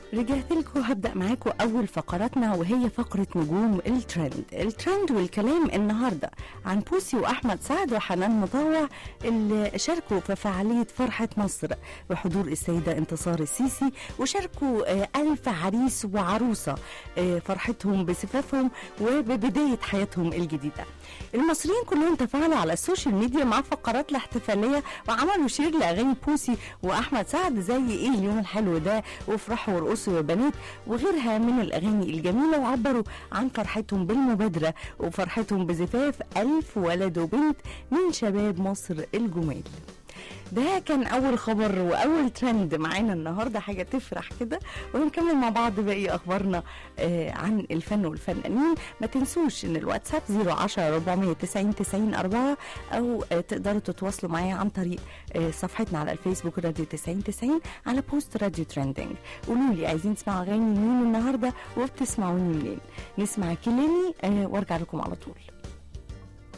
رجعت لكم هبدأ معاكم أول فقراتنا وهي فقرة نجوم الترند الترند والكلام النهاردة عن بوسي وأحمد سعد وحنان مطاوع اللي شاركوا في فعالية فرحة مصر بحضور السيدة انتصار السيسي وشاركوا آه، ألف عريس وعروسة آه، فرحتهم بزفافهم وببداية حياتهم الجديدة المصريين كلهم تفاعلوا على السوشيال ميديا مع فقرات الاحتفالية وعملوا شير لأغاني بوسي وأحمد سعد زي إيه اليوم الحلو ده وافرحوا وارقصوا يا بنات وغيرها من الأغاني الجميلة وعبروا عن فرحتهم بالمبادرة وفرحتهم بزفاف ألف ولد وبنت من شباب مصر الجمال ده كان اول خبر واول ترند معانا النهارده حاجه تفرح كده ونكمل مع بعض باقي اخبارنا آه عن الفن والفنانين ما تنسوش ان الواتساب 010 490 90 4 او آه تقدروا تتواصلوا معايا عن طريق آه صفحتنا على الفيسبوك راديو 90 90 على بوست راديو ترندنج قولوا لي عايزين تسمعوا اغاني مين النهارده وبتسمعوني منين نسمع كلامي آه وارجع لكم على طول